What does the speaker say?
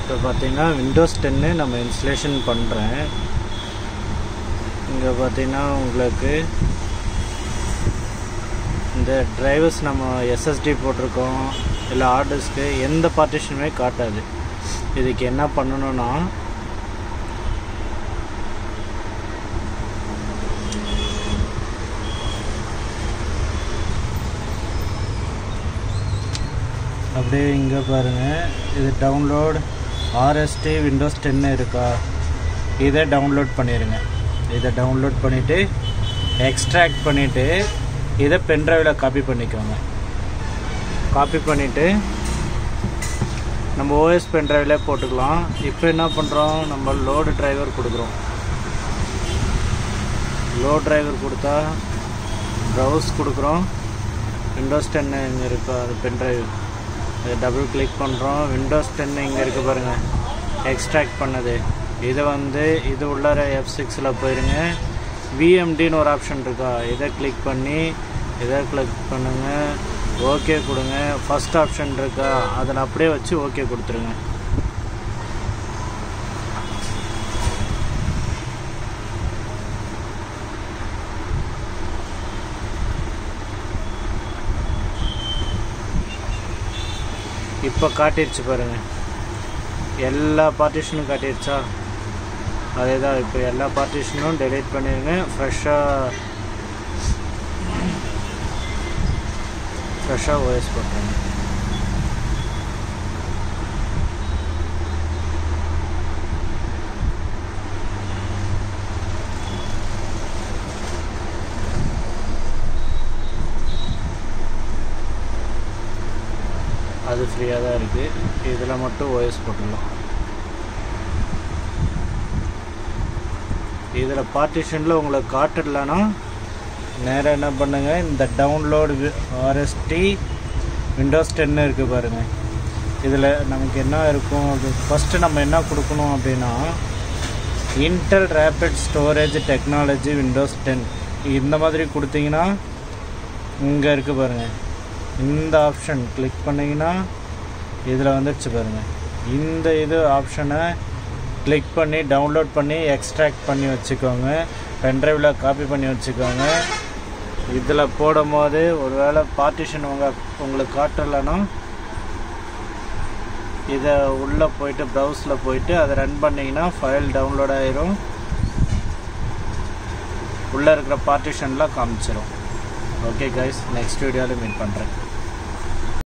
இப்போ பார்த்தீங்கன்னா விண்டோஸ் டென்னு நம்ம இன்ஸ்டலேஷன் பண்ணுறேன் இங்கே பார்த்தீங்கன்னா உங்களுக்கு இந்த டிரைவர்ஸ் நம்ம எஸ்எஸ்டி போட்டிருக்கோம் இல்லை ஹார்ட் டிஸ்க்கு எந்த பார்ட்டிஷனுமே காட்டாது இதுக்கு என்ன பண்ணணும்னா அப்படியே இங்கே பாருங்கள் இது டவுன்லோட் ஆர்எஸ்டி விண்டோஸ் டென்னு இருக்கா இதை டவுன்லோட் பண்ணிடுங்க இதை டவுன்லோட் பண்ணிவிட்டு எக்ஸ்ட்ராக்ட் பண்ணிவிட்டு இதை பென்ட்ரைவில் காப்பி பண்ணிக்கோங்க காப்பி பண்ணிவிட்டு நம்ம ஓஎஸ் பென்ட்ரைவில் போட்டுக்கலாம் இப்போ என்ன பண்ணுறோம் நம்ம லோடு டிரைவர் கொடுக்குறோம் லோட் டிரைவர் கொடுத்தா ப்ரௌஸ் கொடுக்குறோம் விண்டோஸ் டென்னு இங்கே இருக்கா அது பென்ட்ரைவ் இதை டபுள் கிளிக் பண்ணுறோம் விண்டோஸ் டென்னு இங்கே இருக்குது பாருங்கள் எக்ஸ்ட்ராக்ட் பண்ணது இதை வந்து இது உள்ளார எஃப் சிக்ஸில் போயிருங்க விஎம்டின்னு ஒரு ஆப்ஷன் இருக்கா இதை கிளிக் பண்ணி இதை கிளிக் பண்ணுங்கள் ஓகே கொடுங்க ஃபஸ்ட் ஆப்ஷன் இருக்கா அதில் அப்படியே வச்சு ஓகே கொடுத்துருங்க இப்போ காட்டிடுச்சு பாருங்க எல்லா பார்ட்டிஷனும் காட்டிடுச்சா அதே தான் இப்போ எல்லா பார்ட்டிஷனும் டெலீட் பண்ணிடுங்க ஃப்ரெஷ்ஷாக ஃப்ரெஷ்ஷாக ஓஎஸ் பண்ணுறேங்க அது ஃப்ரீயாக தான் இருக்குது இதில் மட்டும் ஓஎஸ் போட்டுடலாம் இதில் பார்ட்டிஷனில் உங்களுக்கு காட்டலனா நேராக என்ன பண்ணுங்கள் இந்த டவுன்லோடு ஆர்எஸ்டி விண்டோஸ் டென்னு இருக்குது பாருங்கள் இதில் நமக்கு என்ன இருக்கும் அது ஃபஸ்ட்டு நம்ம என்ன கொடுக்கணும் அப்படின்னா Intel rapid storage technology Windows ten இந்த மாதிரி கொடுத்தீங்கன்னா இங்கே இருக்குது பாருங்கள் இந்த ஆப்ஷன் கிளிக் பண்ணிங்கன்னா இதில் வந்துடுச்சு பாருங்கள் இந்த இது ஆப்ஷனை கிளிக் பண்ணி டவுன்லோட் பண்ணி எக்ஸ்ட்ராக்ட் பண்ணி வச்சுக்கோங்க பென்ட்ரைவில் காப்பி பண்ணி வச்சுக்கோங்க இதில் போடும் போது ஒருவேளை பார்ட்டிஷன் உங்கள் உங்களுக்கு காட்டலைன்னா இதை உள்ளே போயிட்டு ப்ரௌஸில் போயிட்டு அதை ரன் பண்ணிங்கன்னா ஃபைல் டவுன்லோட் ஆயிரும் உள்ளே இருக்கிற பார்ட்டிஷன்லாம் காமிச்சிரும் ஓகே கைஸ் நெக்ஸ்ட் வீடியோவில் மீட் பண்ணுறேன்